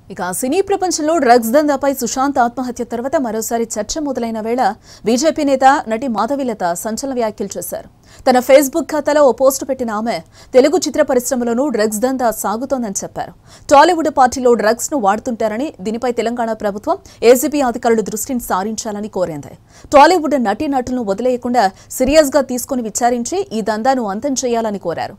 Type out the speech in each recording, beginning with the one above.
ఇక సినీ ప్రపంచంలో డ్రగ్స్ దందాపై సుశాంత్ ఆత్మహత్య తర్వాత మరోసారి చర్చ మొదలైన వేళ బీజేపీ నేత నటి మాధవిలత సంచలన వ్యాఖ్యలు చేశారు తన ఫేస్బుక్ ఖాతాలో ఓ పోస్టు పెట్టిన ఆమె తెలుగు చిత్ర పరిశ్రమలోనూ డ్రగ్స్ దందా సాగుతోందని చెప్పారు టాలీవుడ్ పార్టీలో డ్రగ్స్ ను వాడుతుంటారని దీనిపై తెలంగాణ ప్రభుత్వం ఏసీపీ అధికారులు దృష్టిని సారించాలని కోరింది టాలీవుడ్ నటీనటులను వదిలేయకుండా సీరియస్ గా తీసుకుని విచారించి ఈ దందాను అంతం చేయాలని కోరారు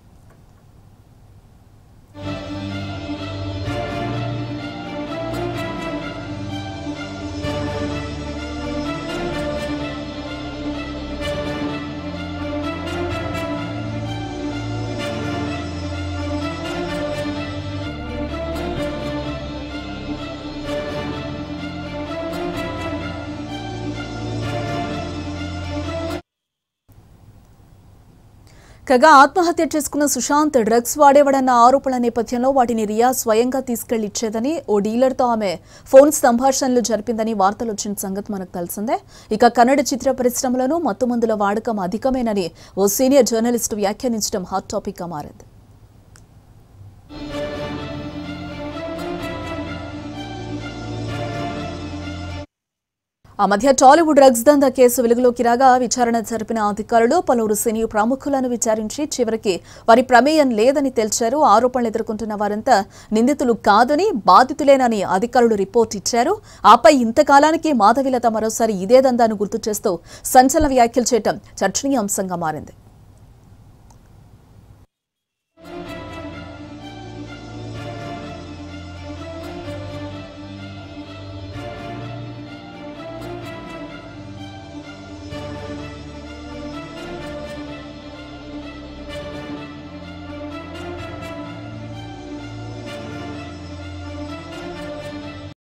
కాగా ఆత్మహత్య చేసుకున్న సుశాంత్ డ్రగ్స్ వాడేవాడన్న ఆరోపణల నేపథ్యంలో వాటిని రియా స్వయంగా తీసుకెళ్లి ఇచ్చేదని ఓ డీలర్తో ఆమె ఫోన్ సంభాషణలు జరిపిందని వార్తలు వచ్చిన సంగతి మనకు తెలిసిందే ఇక కన్నడ చిత్ర పరిశ్రమలోనూ మత్తుమందుల వాడకం అధికమేనని ఓ సీనియర్ జర్నలిస్టు వ్యాఖ్యానించడం హాట్ టాపిక్గా మారింది ఆ మధ్య టాలీవుడ్ డ్రగ్స్ దందా కేసు వెలుగులోకి రాగా విచారణ జరిపిన అధికారులు పలువురు సినీ ప్రముఖులను విచారించి చివరికి వారి ప్రమేయం లేదని తేల్చారు ఆరోపణలు ఎదుర్కొంటున్న వారంతా నిందితులు కాదని బాధితులేనని అధికారులు రిపోర్ట్ ఇచ్చారు ఆపై ఇంతకాలానికి మాధవిలత మరోసారి ఇదే దందాను గుర్తు చేస్తూ సంచలన వ్యాఖ్యలు చేయటం చర్చనీయాంశంగా మారింది